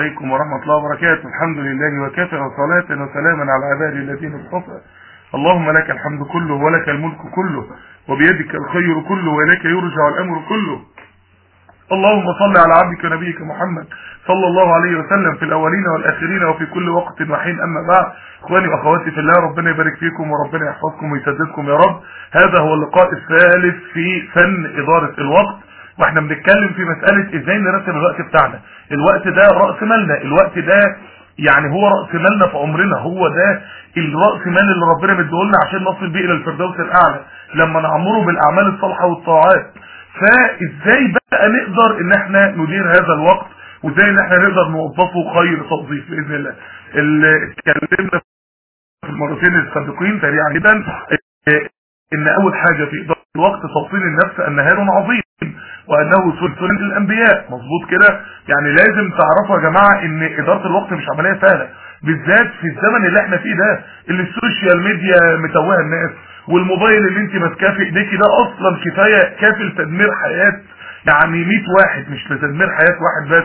عليكم ورحمة الله وبركاته الحمد لله وكفى وصلاة وسلاما على عباده الذين اصطفى اللهم لك الحمد كله ولك الملك كله وبيدك الخير كله وإليك يرجع الأمر كله اللهم صل على عبدك ونبيك محمد صلى الله عليه وسلم في الأولين والآخرين وفي كل وقت وحين أما بعد إخواني وأخواتي في الله ربنا يبارك فيكم وربنا يحفظكم ويسددكم يا رب هذا هو اللقاء الثالث في فن إدارة الوقت واحنا بنتكلم في مسألة ازاي نرتب الوقت بتاعنا الوقت ده رأس مالنا الوقت ده يعني هو رأس مالنا في عمرنا هو ده الرأس مال اللي ربنا مديهولنا عشان نصل بيه الى الفردوس الاعلى لما نعمره بالاعمال الصالحة والطاعات فازاي بقى نقدر ان احنا ندير هذا الوقت وازاي ان احنا نقدر نوظفه خير توظيف باذن الله اللي اتكلمنا في المرتين السابقين سريعا جدا ان اول حاجة في ادارة الوقت توصيل النفس ان نهار عظيم وانه سلسلة الانبياء مظبوط كده يعني لازم تعرفوا يا جماعة ان ادارة الوقت مش عملية سهلة بالذات في الزمن اللي احنا فيه ده اللي السوشيال ميديا متوهه الناس والموبايل اللي انت ماسكاه في ايديكي ده اصلا كفاية كافي لتدمير حياة يعني 100 واحد مش لتدمير حياة واحد بس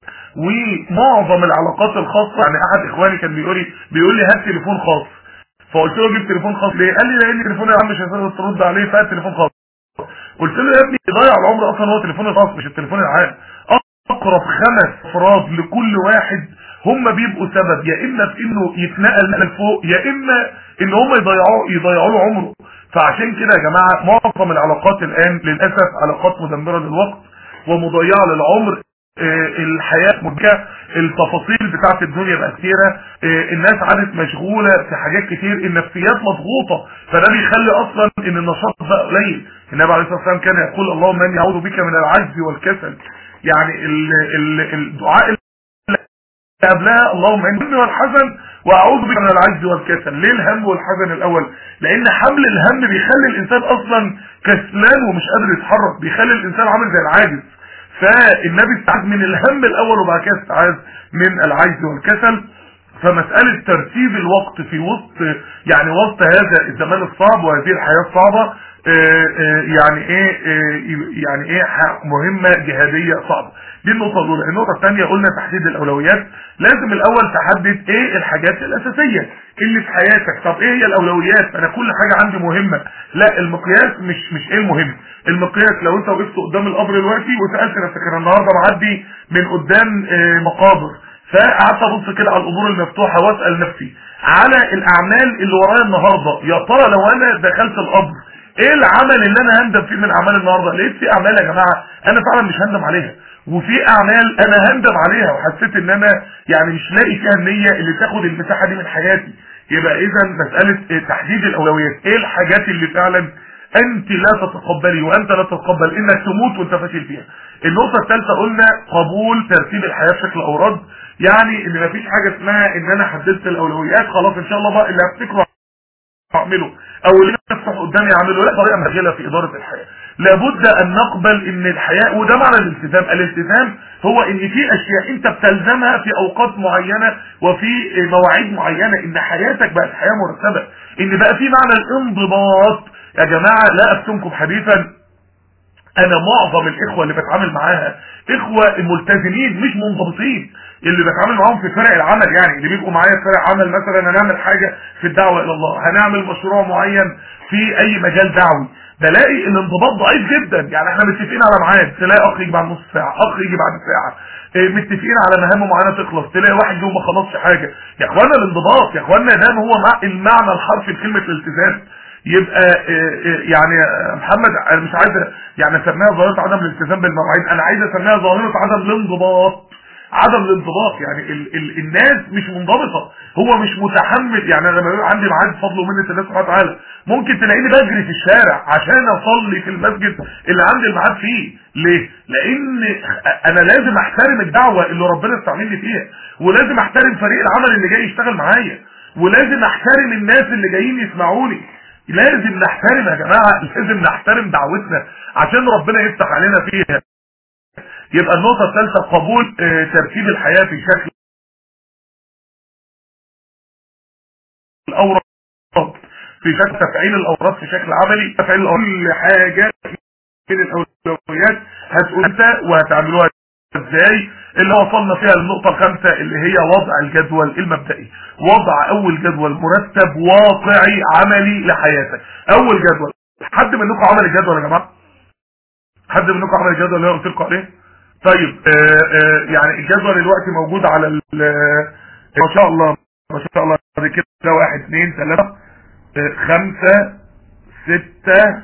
ومعظم العلاقات الخاصة يعني احد اخواني كان بيقول لي بيقول لي هات تليفون خاص فقلت له جيب تليفون خاص ليه قال لي لان تليفون يا عم مش هتقدر ترد عليه فهات تليفون خاص قلت له يا ابني ضيع العمر اصلا هو التليفون الخاص مش التليفون العام اقرب خمس افراد لكل واحد هم بيبقوا سبب يا اما في انه يتنقل لفوق يا اما ان هم يضيعوا يضيعوا له عمره فعشان كده يا جماعه معظم العلاقات الان للاسف علاقات مدمره للوقت ومضيعه للعمر الحياة مدكة التفاصيل بتاعت الدنيا بقى كتيرة الناس عادت مشغولة في حاجات كتير النفسيات مضغوطة فده بيخلي اصلا ان النشاط بقى قليل النبي عليه الصلاة والسلام كان يقول اللهم اني اعوذ بك من العجز والكسل يعني ال ال الدعاء اللي قبلها اللهم اني والحزن واعوذ بك من العجز والكسل ليه الهم والحزن الاول لان حمل الهم بيخلي الانسان اصلا كسلان ومش قادر يتحرك بيخلي الانسان عامل زي العاجز فالنبي استعاذ من الهم الاول وبعد كده استعاذ من العجز والكسل فمسألة ترتيب الوقت في وسط يعني وسط هذا الزمان الصعب وهذه الحياة الصعبة يعني ايه يعني ايه مهمة جهادية صعبة دي النقطة الاولى النقطة الثانية قلنا تحديد الاولويات لازم الاول تحدد ايه الحاجات الاساسية اللي في حياتك طب ايه هي الاولويات انا كل حاجة عندي مهمة لا المقياس مش مش ايه المهم المقياس لو انت وقفت قدام القبر دلوقتي وسألت نفسك انا النهاردة معدي من قدام مقابر فقعدت ابص كده على القبور المفتوحة واسأل نفسي على الاعمال اللي ورايا النهاردة يا ترى لو انا دخلت القبر ايه العمل اللي انا هندم فيه من اعمال النهاردة لقيت في اعمال يا جماعة انا فعلا مش هندم عليها وفي اعمال انا هندم عليها وحسيت ان انا يعني مش لاقي فيها النية اللي تاخد المساحة دي من حياتي يبقى اذا مسألة تحديد الاولويات ايه الحاجات اللي فعلا انت لا تتقبلي وانت لا تتقبل انك تموت وانت فاشل فيها النقطة الثالثة قلنا قبول ترتيب الحياة بشكل اوراد يعني ان مفيش حاجة اسمها ان انا حددت الاولويات خلاص ان شاء الله بقى اللي هفتكره اعمله او اللي يفتح قدامي اعمله لا طريقه مهجله في اداره الحياه لابد ان نقبل ان الحياه وده معنى الالتزام الالتزام هو ان في اشياء انت بتلزمها في اوقات معينه وفي مواعيد معينه ان حياتك بقت حياه مرتبه ان بقى في معنى الانضباط يا جماعه لا افتنكم حديثا انا معظم الاخوه اللي بتعامل معاها اخوه ملتزمين مش منضبطين اللي بتعامل معاهم في فرق العمل يعني اللي بيبقوا معايا في فرق عمل مثلا هنعمل حاجه في الدعوه الى الله هنعمل مشروع معين في اي مجال دعوي بلاقي الانضباط ضعيف جدا يعني احنا متفقين على ميعاد تلاقي اخ يجي بعد نص ساعه اخ يجي بعد ساعه اه متفقين على مهام معينه تخلص تلاقي واحد جه وما خلصش حاجه يا اخوانا الانضباط يا اخوانا ده هو المعنى الحرفي لكلمه الالتزام يبقى يعني محمد انا مش عايز يعني اسميها ظاهره عدم الالتزام بالمواعيد انا عايز اسميها ظاهره عدم الانضباط عدم الانضباط يعني ال ال الناس مش منضبطه هو مش متحمل يعني انا لما يبقى عندي ميعاد فضل ومنه الله سبحانه وتعالى ممكن تلاقيني بجري في الشارع عشان اصلي في المسجد اللي عندي الميعاد فيه ليه لان انا لازم احترم الدعوه اللي ربنا استعملني فيها ولازم احترم فريق العمل اللي جاي يشتغل معايا ولازم احترم الناس اللي جايين يسمعوني لازم نحترم يا جماعه لازم نحترم دعوتنا عشان ربنا يفتح علينا فيها يبقى النقطة الثالثة قبول اه ترتيب الحياة في شكل الأوراد في شكل تفعيل الأوراد في شكل عملي تفعيل كل حاجة من الأولويات هتقول أنت وهتعملوها ازاي اللي وصلنا فيها للنقطة الخامسة اللي هي وضع الجدول المبدئي وضع اول جدول مرتب واقعي عملي لحياتك اول جدول حد منكم عمل الجدول يا جماعة حد منكم عمل الجدول اللي انا قلت لكم عليه طيب آآ آآ يعني الجدول دلوقتي موجود على ما شاء الله ما شاء الله بعد كده واحد اثنين ثلاثة خمسة ستة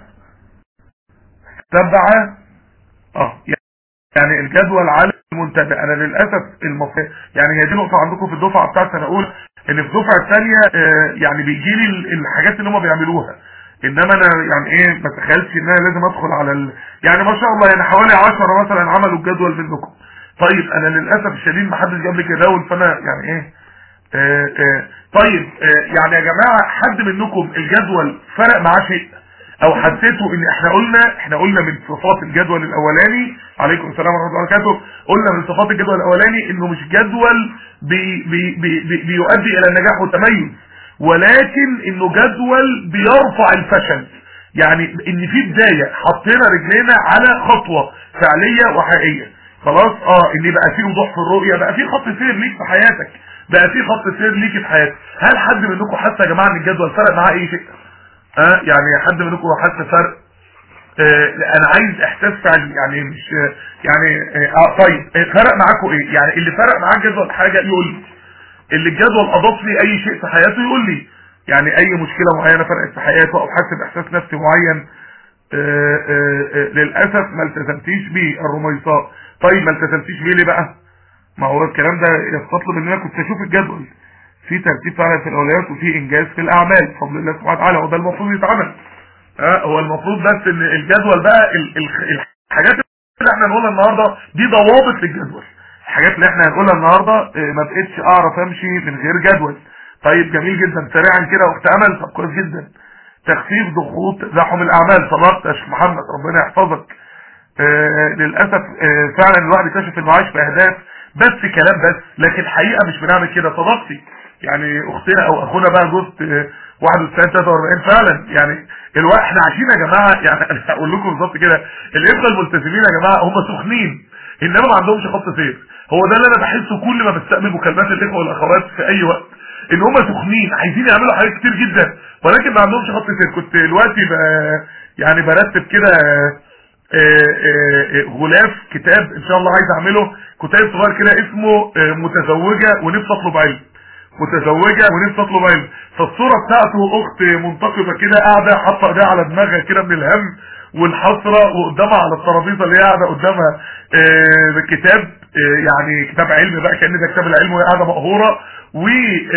سبعة اه يعني الجدول على المنتدى انا للاسف المفروض يعني هي دي نقطه عندكم في الدفعه بتاعت سنه اولى ان في الدفعه الثانيه يعني بيجي لي الحاجات اللي هم بيعملوها انما انا يعني ايه ما تخيلش ان انا لازم ادخل على ال... يعني ما شاء الله يعني حوالي 10 مثلا عملوا الجدول منكم طيب انا للاسف الشديد ما حدش جاب لي جداول فانا يعني ايه آه آه طيب آه يعني يا جماعه حد منكم الجدول فرق معاه شيء او حسيتوا ان احنا قلنا احنا قلنا من صفات الجدول الاولاني عليكم السلام ورحمه الله وبركاته قلنا من صفات الجدول الاولاني انه مش جدول بي بي بي بي بيؤدي الى النجاح والتميز ولكن انه جدول بيرفع الفشل يعني ان في بدايه حطينا رجلينا على خطوه فعليه وحقيقيه خلاص اه ان يبقى في وضوح في الرؤيه بقى في خط سير ليك في حياتك بقى في خط سير ليك في حياتك هل حد منكم حس يا جماعه ان الجدول فرق معاه اي شيء اه يعني حد منكم حس فرق آه انا عايز احساس فعلي يعني مش يعني اه طيب فرق معاكم ايه يعني اللي فرق معاه الجدول حاجه يقول لي اللي الجدول اضاف لي اي شيء في حياته يقول لي يعني اي مشكله معينه فرقت في حياته او حس باحساس نفسي معين آه آه للاسف ما التزمتيش بيه الرميصاء طيب ما التزمتيش بيه ليه بقى ما هو الكلام ده يستطلب ان انا كنت اشوف الجدول في ترتيب فعلا في الاولويات وفي انجاز في الاعمال بفضل الله سبحانه وتعالى وده المفروض يتعمل اه هو المفروض بس ان الجدول بقى ال ال الحاجات اللي احنا هنقولها النهارده دي ضوابط للجدول الحاجات اللي احنا هنقولها النهارده اه ما بقتش اعرف امشي من غير جدول طيب جميل جدا سريعا كده واخت امل طب كويس جدا تخفيف ضغوط تزاحم الاعمال صدقت يا شيخ محمد ربنا يحفظك اه للاسف اه فعلا الواحد يكتشف انه عايش في اهداف بس كلام بس لكن حقيقه مش بنعمل كده صدقتي يعني اختنا او اخونا بقى جزء 91 43 فعلا يعني الوقت احنا عايشين يا جماعه يعني انا هقول لكم بالظبط كده الاخوه الملتزمين يا جماعه هم سخنين انما ما عندهمش خط سير هو ده اللي انا بحسه كل ما بستقبل مكالمات الاخوه والاخوات في اي وقت ان هم سخنين عايزين يعملوا حاجات كتير جدا ولكن ما عندهمش خط سير كنت دلوقتي ب... يعني برتب كده غلاف كتاب ان شاء الله عايز اعمله كتاب صغير كده اسمه متزوجه ونفسي اطلب علم متزوجة ونفسي تطلب علم فالصورة بتاعته اخت منتقبة كده قاعدة حاطة ايديها على دماغها كده من الهم والحسرة وقدامها على الترابيزة اللي هي قاعدة قدامها آه كتاب آه يعني كتاب علم بقى كأن ده كتاب العلم وهي قاعدة مقهورة و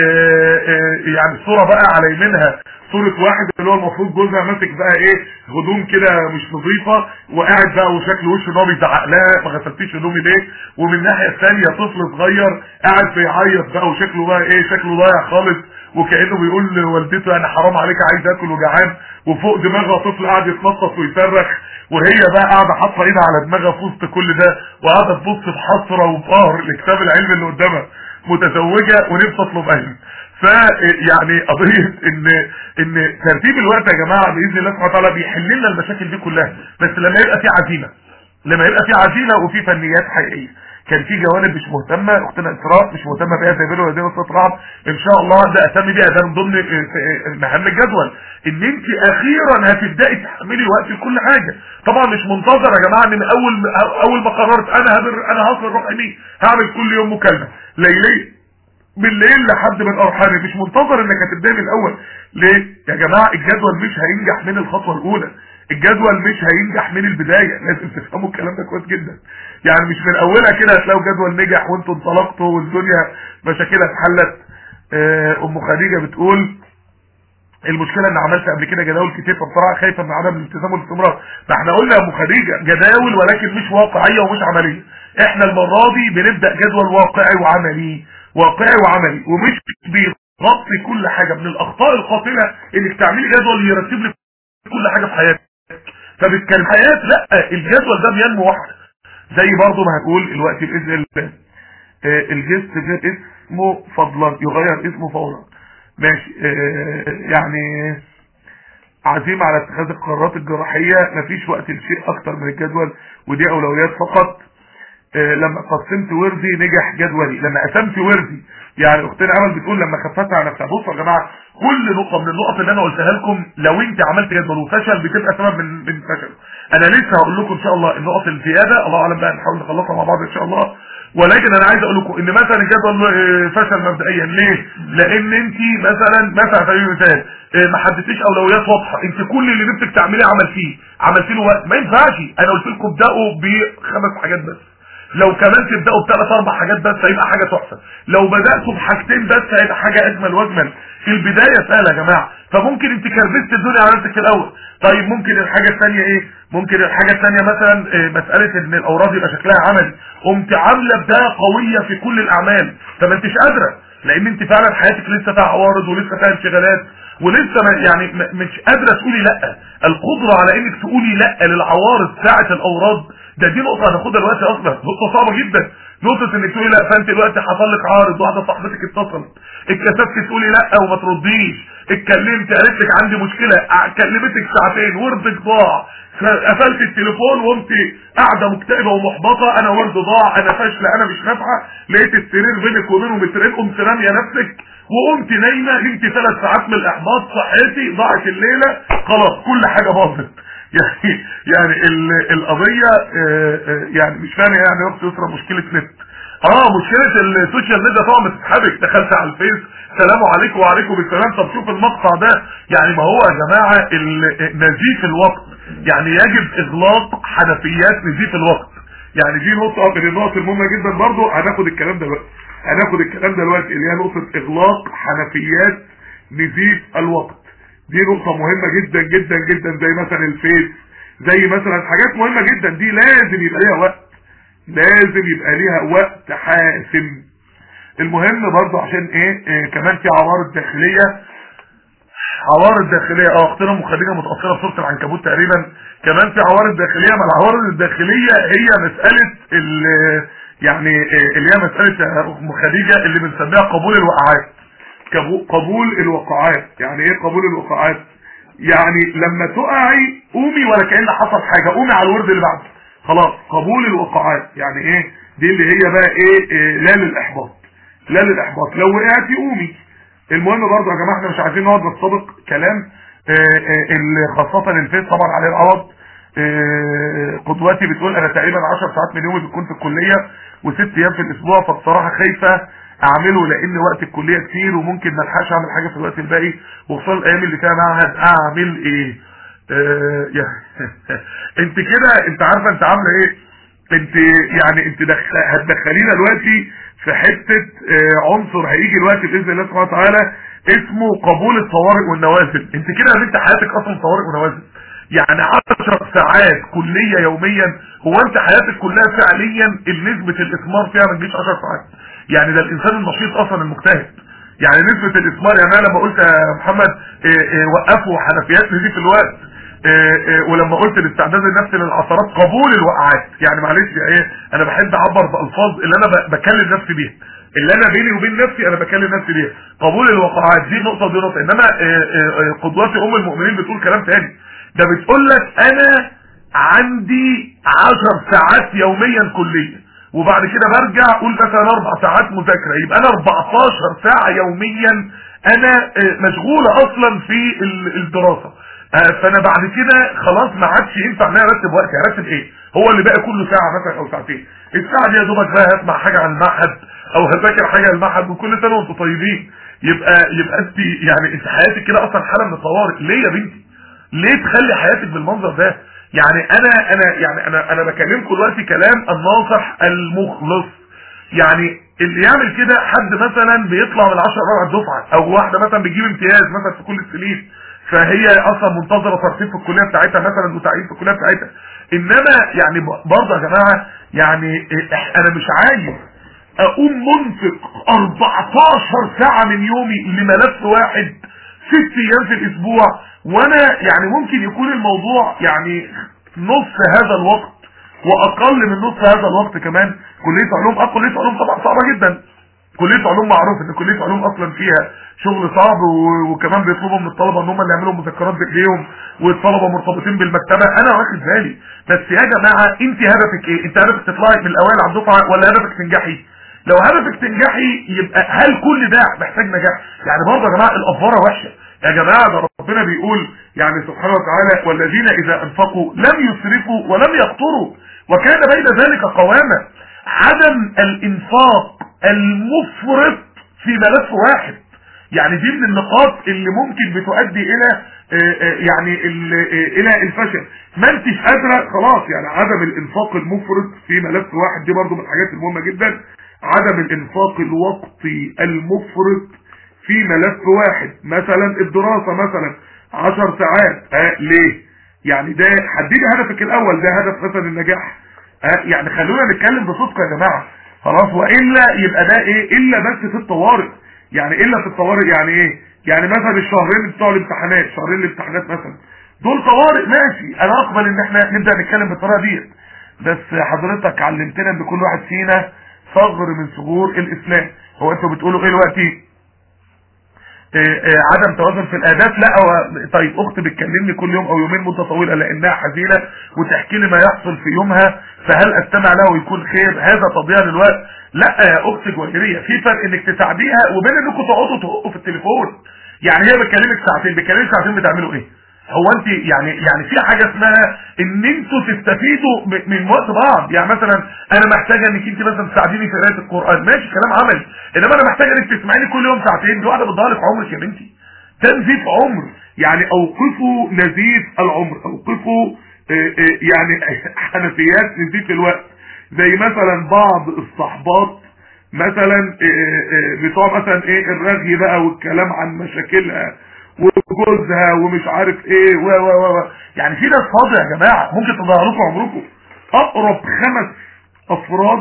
يعني الصورة بقى على يمينها صورة واحد اللي هو المفروض جوزها ماسك بقى ايه هدوم كده مش نظيفة وقاعد بقى وشكل وشه ان هو بيزعق لها ما غسلتيش هدومي ليه ومن الناحية الثانية طفل صغير قاعد بيعيط بقى وشكله بقى ايه شكله ضايع خالص وكأنه بيقول لوالدته انا حرام عليك عايز اكل وجعان وفوق دماغها طفل قاعد يتنطط ويصرخ وهي بقى قاعدة حاطة ايدها على دماغها في وسط كل ده وقاعدة تبص بحسرة وبقهر لكتاب العلم اللي قدامها متزوجة ونفسي اطلب علم فيعني قضية ان ان ترتيب الوقت يا جماعة باذن الله سبحانه وتعالى بيحل لنا المشاكل دي كلها بس لما يبقى في عزيمة لما يبقى في عزيمة وفي فنيات حقيقية كان في جوانب مش مهتمة اختنا اسراء مش مهتمة بيها زي بينه وبين استاذ رعب ان شاء الله ده اهتم بيها ده من ضمن مهام الجدول ان انت اخيرا هتبداي تحملي وقت لكل حاجة طبعا مش منتظر يا جماعة ان اول اول ما قررت انا هبر انا هصل روح مين هعمل كل يوم مكالمة ليلية بالليل لحد من ارحامي مش منتظر انك هتبدا من الاول ليه يا جماعه الجدول مش هينجح من الخطوه الاولى الجدول مش هينجح من البدايه لازم تفهموا الكلام ده كويس جدا يعني مش من اولها كده هتلاقوا جدول نجح وانتوا انطلقتوا والدنيا مشاكلها اتحلت ام خديجه بتقول المشكلة ان عملت قبل كده جداول كتير فبصراحة خايفة من عدم الالتزام والاستمرار ما احنا قلنا يا ام خديجة جداول ولكن مش واقعية ومش عملية احنا المرة دي بنبدأ جدول واقعي وعملي واقعي وعملي ومش بيغطي كل حاجة من الاخطاء القاتلة انك تعملي جدول يرتب لك كل حاجة في حياتك فبالكلم حياة لا الجدول ده بينمو واحدة زي برضه ما هنقول الوقت باذن الله الجست غير اسمه فضلا يغير اسمه فورا ماشي يعني عزيمة على اتخاذ القرارات الجراحية مفيش وقت لشيء اكتر من الجدول ودي اولويات فقط آه، لما قسمت وردي نجح جدولي لما قسمت وردي يعني اختنا امل بتقول لما خففت على نفسها بصوا يا جماعه كل نقطه من النقط اللي انا قلتها لكم لو انت عملت جدول وفشل بتبقى سبب من من فشل انا لسه هقول لكم ان شاء الله النقط الزياده الله اعلم بقى نحاول نخلصها مع بعض ان شاء الله ولكن انا عايز اقول لكم ان مثلا الجدول آه، فشل مبدئيا ليه لان انت مثلا مثلا في مثال آه، ما حددتيش اولويات واضحه انت كل اللي نفسك تعمليه عملتيه عملتي له وقت ما ينفعش انا قلت لكم ابداوا بخمس حاجات بس لو كمان تبداوا بثلاث اربع حاجات بس هيبقى حاجه تحفه لو بداتوا بحاجتين بس هيبقى حاجه اجمل واجمل في البدايه سهله يا جماعه فممكن انت كربست الدنيا على نفسك في الاول طيب ممكن الحاجه الثانيه ايه ممكن الحاجه الثانيه مثلا آه، مساله ان الاوراد يبقى شكلها عملي قمت عامله بدايه قويه في كل الاعمال فما انتش قادره لان انت فعلا حياتك لسه فيها عوارض ولسه فيها انشغالات ولسه ما يعني م- مش قادره تقولي لا القدره على انك تقولي لا للعوارض ساعه الاوراد ده دي نقطه هناخدها دلوقتي اصلا نقطه صعبه جدا نقطه انك تقولي لا فانت دلوقتي حصل لك عارض واحده صاحبتك اتصلت اتكسفت تقولي لا وما ترديش اتكلمت قالت لك عندي مشكله ع- كلمتك ساعتين وردك ضاع قفلت التليفون وقمت قاعده مكتئبه ومحبطه انا ورد ضاع انا فاشله انا مش نافعه لقيت السرير بينك وبينه مترين قمت راميه نفسك وقمت نايمه نمت ثلاث ساعات من الاحباط صحيتي ضاعت الليله خلاص كل حاجه باظت يعني يعني ال- القضيه آه، آه، يعني مش فاهم يعني يا اختي يسرا مشكله نت اه مشكله السوشيال ميديا طبعا بتتحرك دخلت على الفيس سلام عليكم وعليكم السلام طب شوف المقطع ده يعني ما هو يا جماعه ال- نزيف الوقت يعني يجب اغلاق حنفيات نزيف الوقت يعني دي نقطه من النقط المهمه جدا برضو هناخد الكلام ده دلوقتي هناخد الكلام ده دلوقتي اللي هي نقطه اغلاق حنفيات نزيف الوقت دي نقطة مهمة جدا جدا جدا زي مثلا الفيس زي مثلا حاجات مهمة جدا دي لازم يبقى ليها وقت لازم يبقى ليها وقت حاسم المهم برضو عشان ايه, إيه كمان في عوارض داخلية عوارض داخلية اه اختنا مخرجة متأثرة بصورة العنكبوت تقريبا كمان في عوارض داخلية ما العوارض الداخلية هي مسألة ال يعني إيه اللي هي مسألة يا أم خديجة اللي بنسميها قبول الوقعات كبو- قبول الوقعات يعني ايه قبول الوقعات يعني لما تقعي قومي ولا كأن حصل حاجة قومي على الورد اللي بعده خلاص قبول الوقعات يعني ايه دي اللي هي بقى ايه, إيه لا للاحباط لا للاحباط لو وقعتي قومي المهم برضه يا جماعه احنا مش عايزين نقعد نستبق كلام آه، آه، اللي خاصه الفيس طبعا عليه العوض آه، قدوتي بتقول انا تقريبا 10 ساعات من يومي بتكون في الكليه وست ايام في الاسبوع فبصراحه خايفه اعمله لان وقت الكليه كتير وممكن ما الحقش اعمل حاجه في الوقت الباقي وخصوصا الايام اللي فيها معهد اعمل ايه آه، يعني انت كده انت عارفه انت عامله ايه انت يعني انت دخ... هتدخلينا دلوقتي في حته آه، عنصر هيجي دلوقتي باذن الله سبحانه وتعالى اسمه قبول الطوارئ والنوازل انت كده يا بنت حياتك اصلا طوارئ ونوازل يعني 10 ساعات كليه يوميا هو انت حياتك كلها فعليا نسبه الاثمار فيها ما تجيش 10 ساعات يعني ده الانسان النشيط اصلا المجتهد يعني نسبه الاثمار يعني انا لما قلت يا محمد اه اه وقفوا حنفيات نزيف الوقت اه ولما قلت الاستعداد النفسي للعثرات قبول الوقعات يعني معلش ايه انا بحب اعبر بالفاظ اللي انا ب- بكلم نفسي بيها اللي انا بيني وبين نفسي انا بكلم نفسي بيها قبول الوقعات دي نقطه ودي نقطه انما قدوتي ام المؤمنين بتقول كلام تاني ده بتقول لك انا عندي 10 ساعات يوميا كليه وبعد كده برجع اقول مثلا اربع ساعات مذاكره يبقى انا 14 ساعه يوميا انا مشغوله اصلا في الدراسه فانا بعد كده خلاص ما عادش ينفع ان انا ارتب وقتي ارتب ايه هو اللي باقي كله ساعه مثلا او ساعتين الساعه دي يا دوبك بقى هسمع حاجه عن المعهد او هذاكر حاجه عن المعهد وكل سنه وانتم طيبين يبقى يبقى انت يعني انت حياتك كده اصلا حاله من الطوارئ ليه يا بنتي ليه تخلي حياتك بالمنظر ده يعني انا انا يعني انا انا بكلمكم دلوقتي كلام الناصح المخلص يعني اللي يعمل كده حد مثلا بيطلع من 10 رابع الدفعه او واحده مثلا بتجيب امتياز مثلا في كل السنين فهي اصلا منتظره ترتيب في الكليه بتاعتها مثلا وتعيين في الكليه بتاعتها انما يعني برضه يا جماعه يعني انا مش عايز اقوم منفق 14 ساعه من يومي لملف واحد ست ايام في الاسبوع وانا يعني ممكن يكون الموضوع يعني نص هذا الوقت واقل من نص هذا الوقت كمان كليه علوم اه كليه علوم طبعا صعبه جدا كليه علوم معروف ان كليه علوم اصلا فيها شغل صعب و- وكمان بيطلبوا من الطلبه ان هم اللي يعملوا مذكرات بايديهم والطلبه مرتبطين بالمكتبه انا واخد بالي بس يا جماعه انت هدفك ايه انت هدفك تطلعي من الاوائل على الدفعه ولا هدفك تنجحي لو هدفك تنجحي يبقى هل كل ده محتاج نجاح يعني برضه يا جماعه الافوره وحشه يا جماعه ده ربنا بيقول يعني سبحانه وتعالى والذين اذا انفقوا لم يسرفوا ولم يقتروا وكان بين ذلك قواما عدم الانفاق المفرط في ملف واحد يعني دي من النقاط اللي ممكن بتؤدي الى آه، آه، يعني ال- آه، الى الفشل ما انتش قادره خلاص يعني عدم الانفاق المفرط في ملف واحد دي برضو من الحاجات المهمه جدا عدم الانفاق الوقتي المفرط في ملف واحد مثلا الدراسه مثلا 10 ساعات آه ليه يعني ده حددي هدفك الاول ده هدف مثلا النجاح آه يعني خلونا نتكلم بصدق يا جماعه خلاص والا يبقى ده ايه الا بس في الطوارئ يعني الا في الطوارئ يعني ايه يعني مثلا الشهرين بتوع الامتحانات شهرين الامتحانات مثلا دول طوارئ ماشي انا اقبل ان احنا نبدا نتكلم بالطريقه دي بس حضرتك علمتنا ان كل واحد فينا ثغر من ثغور الاسلام هو انتوا بتقولوا ايه دلوقتي آه، آه، عدم توازن في الاهداف لا هو طيب اختي بتكلمني كل يوم او يومين مده طويله لانها حزينه وتحكي لي ما يحصل في يومها فهل استمع له ويكون خير هذا تضييع للوقت لا يا اختي جوهريه في فرق انك تساعديها وبين انكم تقعدوا تهقوا في التليفون يعني هي بتكلمك ساعتين بتكلمك ساعتين بتعملوا ايه هو انت يعني يعني في حاجه اسمها ان انتوا تستفيدوا م- من وقت بعض يعني مثلا انا محتاجه انك انت مثلا تساعديني في قراءه القران ماشي كلام عملي انما انا محتاجه انك تسمعيني كل يوم ساعتين دي واحده بتضيع لك عمرك يا بنتي تنزيف عمر يعني اوقفوا نزيف العمر اوقفوا آه، آه، يعني حنفيات نزيف الوقت زي مثلا بعض الصحبات مثلا آه، آه، بتوع مثلا ايه الرغي بقى والكلام عن مشاكلها وجوزها ومش عارف ايه و و و و. يعني في ناس فاضيه يا جماعه ممكن تضيع لكم عمركم اقرب خمس افراد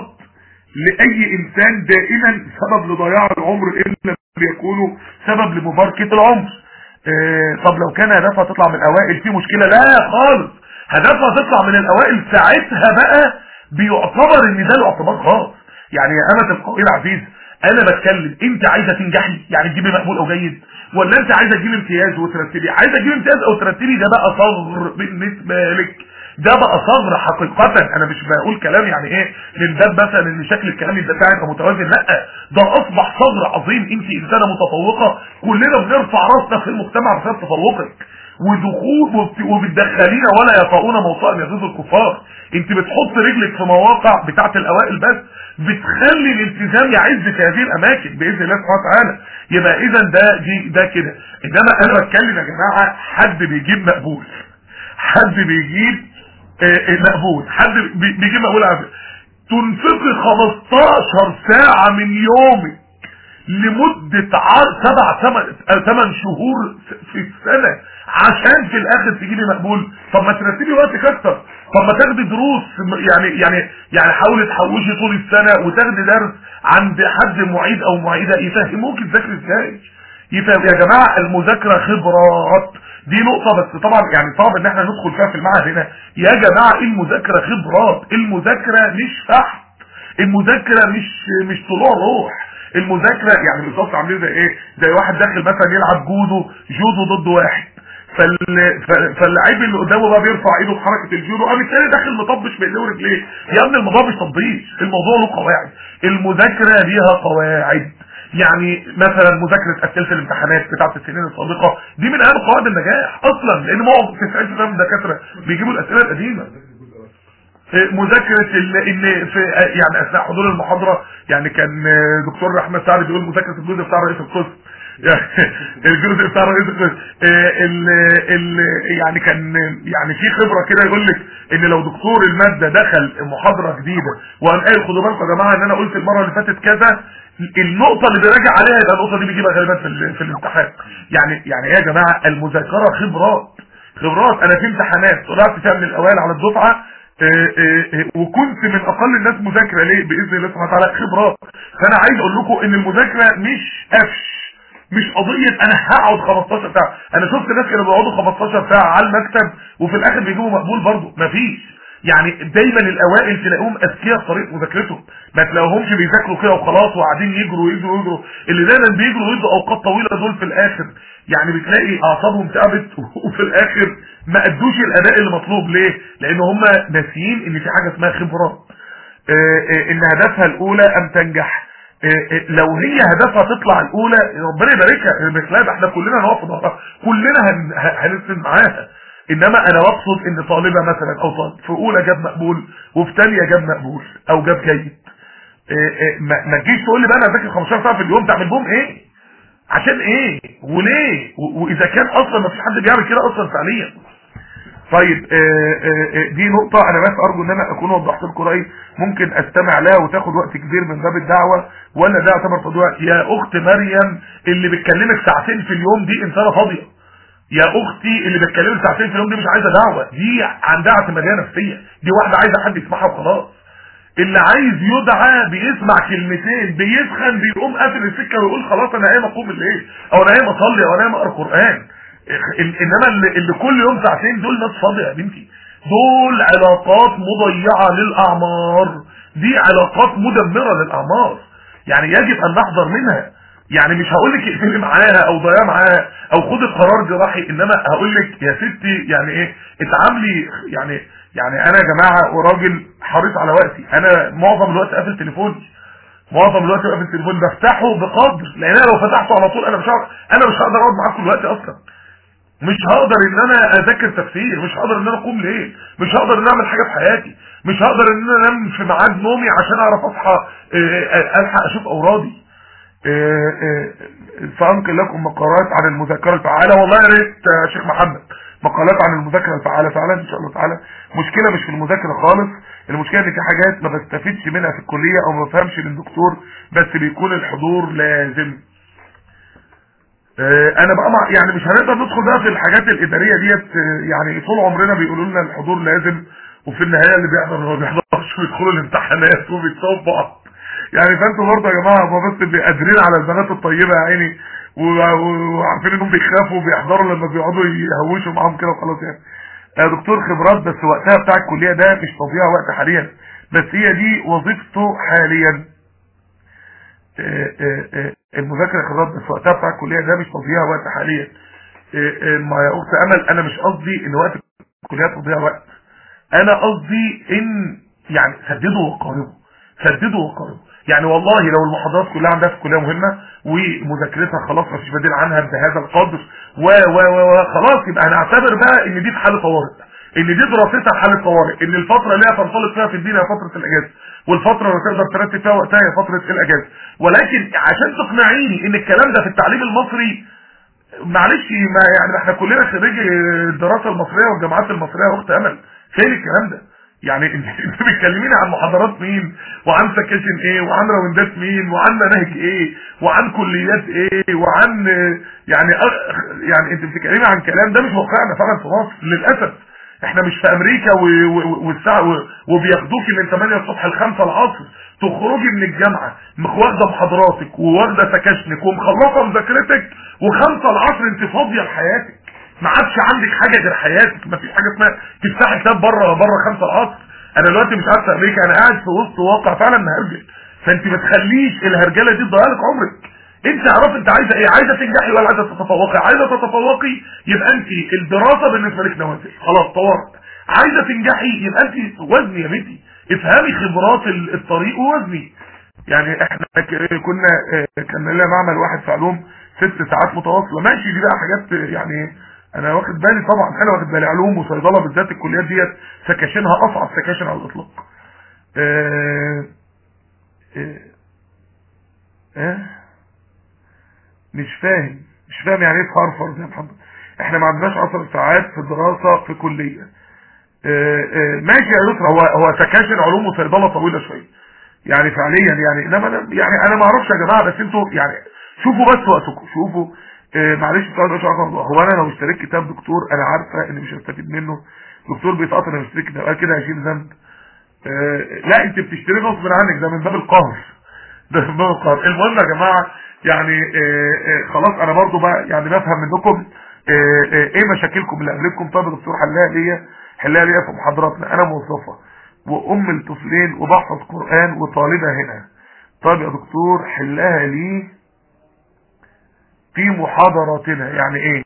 لاي انسان دائما سبب لضياع العمر ان لم يكونوا سبب لمباركه العمر آه، طب لو كان هدفها تطلع من الاوائل في مشكله لا خالص هدفها تطلع من الاوائل ساعتها بقى بيعتبر ان ده الاعتبار خاص يعني يا امة القائل العزيز انا بتكلم انت عايزه تنجحي يعني تجيبي مقبول او جيد ولا انت عايزه تجيبي امتياز وترتبي عايزه تجيبي امتياز او ترتبي ده بقى صغر بالنسبه لك ده بقى صغر حقيقة انا مش بقول كلام يعني ايه من باب مثلا ان شكل الكلام يبقى بتاعي يبقى متوازن لا ده اصبح صغر عظيم انت انسانة متفوقة كلنا بنرفع راسنا في المجتمع بسبب تفوقك ودخول وبت- وبتدخلين ولا يطؤون موطئا يغيظ الكفار انت بتحط رجلك في مواقع بتاعت الاوائل بس بتخلي الالتزام يعز في هذه الاماكن باذن الله سبحانه وتعالى يبقى اذا ده دي ده كده انما انا بتكلم يا جماعه حد بيجيب مقبول حد بيجيب آه، آه، مقبول حد بي- بيجيب مقبول على فكرة. تنفقي 15 ساعة من يومك لمدة عر... سبع ثمان ثمان شهور في السنة عشان في الاخر تجيبي مقبول طب ما ترتبي وقتك اكتر طب ما تاخدي دروس يعني يعني يعني حاولي تحوشي طول السنة وتاخدي درس عند حد معيد او معيدة يفهموك تذاكري ازاي يفهم يا جماعة المذاكرة خبرات دي نقطة بس طبعا يعني صعب ان احنا ندخل فيها في المعهد هنا يا جماعة المذاكرة خبرات المذاكرة مش فحت المذاكرة مش مش طلوع روح المذاكرة يعني بالظبط عاملين زي ايه زي واحد داخل مثلا يلعب جودو جودو ضد واحد فال... ف- فاللعيب اللي قدامه بقى بيرفع ايده في حركه الجودو قام التاني داخل مطبش بايديه ورجليه يا ابني الموضوع مش تطبيش الموضوع له قواعد المذاكره ليها قواعد يعني مثلا مذاكره اسئله الامتحانات بتاعه السنين السابقه دي من اهم قواعد النجاح اصلا لان معظم 90% من الدكاتره بيجيبوا الاسئله القديمه مذاكرة ال- ان في يعني اثناء حضور المحاضرة يعني كان دكتور احمد سعد بيقول مذاكرة الجزء بتاع رئيس القسم يعني الجزء بتاع رئيس القسم ال ال يعني كان يعني في خبرة كده يقول لك ان لو دكتور المادة دخل محاضرة جديدة وقام قال خدوا بالكم يا جماعة ان انا قلت المرة اللي فاتت كذا النقطة اللي بيراجع عليها يبقى النقطة دي بيجيبها غالبا في, ال- في الامتحان يعني يعني ايه يا جماعة المذاكرة خبرات خبرات انا في امتحانات طلعت فيها من الاوائل على الدفعة آه، آه، آه، وكنت من اقل الناس مذاكره ليه باذن الله سبحانه وتعالى خبرات فانا عايز اقول لكم ان المذاكره مش قفش مش قضيه انا هقعد 15 ساعه انا شفت ناس كانوا بيقعدوا 15 ساعه على المكتب وفي الاخر بيجيبوا مقبول برضه مفيش يعني دايما الاوائل تلاقيهم اذكياء في طريقه مذاكرتهم ما تلاقيهمش بيذاكروا كده وخلاص وقاعدين يجروا يجروا يجروا اللي دايما بيجروا ويدوا اوقات طويله دول في الاخر يعني بتلاقي اعصابهم تعبت وفي الاخر ما ادوش الاداء اللي مطلوب ليه لان هم ناسيين ان في حاجه اسمها خبره ان هدفها الاولى ان تنجح لو هي هدفها تطلع الاولى ربنا يباركها مثلها ده احنا كلنا نقف في ظهرها كلنا هنسند معاها انما انا بقصد ان طالبه مثلا او طالب في اولى جاب مقبول وفي ثانيه جاب مقبول او جاب جيد ما تجيش تقول لي بقى انا ذاكر 15 ساعه في اليوم تعمل بهم ايه عشان ايه وليه واذا كان اصلا ما فيش حد بيعمل كده اصلا فعليا طيب آآ آآ دي نقطة انا بس ارجو ان انا اكون وضحت لكم رأيي ممكن استمع لها وتاخد وقت كبير من باب الدعوة ولا ده يعتبر تضييع يا اخت مريم اللي بتكلمك ساعتين في اليوم دي انسانة فاضية يا اختي اللي بتكلمك ساعتين في اليوم دي مش عايزة دعوة دي عندها اعتمادية نفسية دي واحدة عايزة حد يسمعها وخلاص اللي عايز يدعى بيسمع كلمتين بيسخن بيقوم قافل السكة ويقول خلاص انا قايم اقوم الليل او انا قايم اصلي او انا قايم اقرا قرآن انما اللي, اللي كل يوم ساعتين دول ناس فاضيه يا بنتي دول علاقات مضيعه للاعمار دي علاقات مدمره للاعمار يعني يجب ان نحذر منها يعني مش هقول لك اقفلي معاها او ضيع معاها او خدي قرار جراحي انما هقول لك يا ستي يعني ايه اتعاملي يعني يعني انا يا جماعه وراجل حريص على وقتي انا معظم الوقت قافل تليفوني معظم الوقت قافل التليفون بفتحه بقدر لان انا لو فتحته على طول انا مش هقدر انا مش هقدر اقعد معاكم الوقت اصلا مش هقدر ان انا اذاكر تفسير مش هقدر ان انا اقوم ليل مش هقدر ان اعمل حاجه في حياتي مش هقدر ان انا انام في ميعاد نومي عشان اعرف اصحى الحق اشوف اورادي سانقل لكم مقالات عن المذاكره الفعاله والله يا ريت يا شيخ محمد مقالات عن المذاكره الفعاله فعلا ان شاء الله تعالى مشكله مش في المذاكره خالص المشكله ان في حاجات ما بستفيدش منها في الكليه او ما بفهمش من الدكتور بس بيكون الحضور لازم انا بقى مع يعني مش هنقدر ندخل بقى في الحاجات الاداريه ديت يعني طول عمرنا بيقولوا لنا الحضور لازم وفي النهايه اللي بيحضر ما بيحضرش ويدخلوا الامتحانات وبيكسبوا بعض يعني فانتوا برضه يا جماعه ما بس قادرين على البنات الطيبه يا عيني وعارفين انهم بيخافوا وبيحضروا لما بيقعدوا يهوشوا معاهم كده وخلاص يعني يا دكتور خبرات بس وقتها بتاع الكليه ده مش تضييع وقت حاليا بس هي دي وظيفته حاليا المذاكره خبرات بس وقتها بتاع الكليه ده مش تضييع وقت حاليا ما يا اخت امل انا مش قصدي ان وقت الكليه تضييع وقت انا قصدي ان يعني سددوا وقاربوا سددوا وقاربوا يعني والله لو المحاضرات كلها عندها في الكليه مهمه ومذاكرتها خلاص مفيش بديل عنها بهذا القدر و و و خلاص يبقى هنعتبر بقى ان دي في حاله طوارئ ان دي دراستها في حاله طوارئ ان الفتره اللي هي تنطلق فيها في الدين هي فتره الاجازه والفتره اللي تقدر ترتب فيها وقتها هي فتره الاجازه ولكن عشان تقنعيني ان الكلام ده في التعليم المصري معلش ما يعني احنا كلنا خريجي الدراسه المصريه والجامعات المصريه يا اخت امل فين الكلام ده يعني انت بتكلميني عن محاضرات مين وعن سكاشن ايه وعن راوندات مين وعن مناهج ايه وعن كليات ايه وعن يعني يعني انت بتتكلمي عن كلام ده مش واقعنا فعلا في مصر للاسف احنا مش في امريكا والساعه وبياخدوكي من 8 الصبح ل 5 العصر تخرجي من الجامعه واخده محاضراتك وواخده سكاشنك ومخلصه مذاكرتك و5 العصر انت فاضيه لحياتك ما عادش عندك حاجه غير حياتك ما فيش حاجه اسمها تفتحي كتاب بره بره 5 العصر انا دلوقتي مش قاعد في امريكا انا قاعد في وسط واقع فعلا مهرجل فانت ما تخليش الهرجله دي تضيع لك عمرك انت اعرف انت عايزه ايه عايزه تنجحي ولا عايزه تتفوقي عايزه تتفوقي يبقى انت الدراسه بالنسبه لك نوازل خلاص طورت عايزه تنجحي يبقى انت وزني يا بنتي افهمي خبرات الطريق ووزني يعني احنا كنا كان لنا معمل واحد في علوم ست ساعات متواصله ماشي دي بقى حاجات يعني انا واخد بالي طبعا انا واخد بالي علوم وصيدله بالذات الكليات ديت سكاشنها اصعب سكاشن على الاطلاق اه اه اه مش فاهم مش فاهم يعني ايه هارفرد يا محمد احنا ما عندناش 10 ساعات في دراسه في كليه اه اه ماشي يا يسرا هو هو سكاشن علوم وصيدله طويله شويه يعني فعليا يعني انما أنا يعني انا ما اعرفش يا جماعه بس انتوا يعني شوفوا بس وقتكم شوفوا اه معلش بتاع مش عارف هو انا لو اشتريت كتاب دكتور انا عارفه ان مش هستفيد منه دكتور بيتقطع انا اشتريت كتاب قال كده هشيل ذنب اه لا انت بتشتري غصب عنك ده من باب القهر ده من باب القهر المهم يا جماعه يعني اه خلاص انا برضو بقى يعني بفهم منكم ايه مشاكلكم اللي قابلتكم طب يا دكتور حلاق ليا حلها لي في محاضراتنا انا موظفه وام لطفلين وبحفظ قران وطالبه هنا طيب يا دكتور حلها لي في محاضراتنا يعني ايه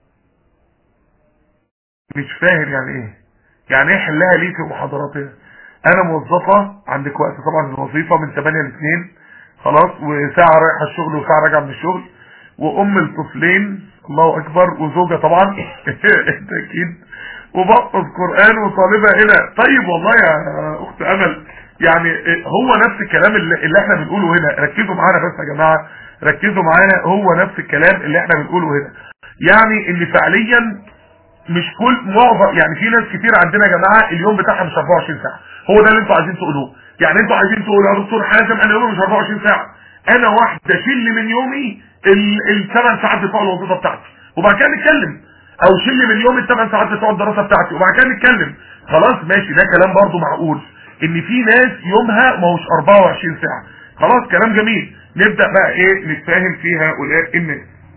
مش فاهم يعني ايه يعني ايه حلها لي في محاضراتنا انا موظفة عندك وقت طبعا الوظيفة من 8 ل 2 خلاص وساعة رايحة الشغل وساعة راجعة من الشغل وام الطفلين الله اكبر وزوجة طبعا اكيد وبحفظ قرآن وطالبة هنا طيب والله يا اخت امل يعني هو نفس الكلام اللي, اللي احنا بنقوله هنا ركزوا معانا بس يا جماعة ركزوا معانا هو نفس الكلام اللي احنا بنقوله هنا يعني اللي فعليا مش كل معظم يعني في ناس كتير عندنا يا جماعه اليوم بتاعها مش 24 ساعه هو ده اللي انتوا عايزين تقولوه يعني انتوا عايزين تقولوا يا دكتور حازم انا يومي مش 24 ساعه انا واحده شيل من يومي الثمان ساعات بتوع الوظيفه بتاعتي وبعد كده نتكلم او شيل من يومي الثمان ساعات بتوع الدراسه بتاعتي وبعد كده نتكلم خلاص ماشي ده كلام برضو معقول ان في ناس يومها ما هوش 24 ساعه خلاص كلام جميل نبدا بقى ايه نتفاهم في هؤلاء الناس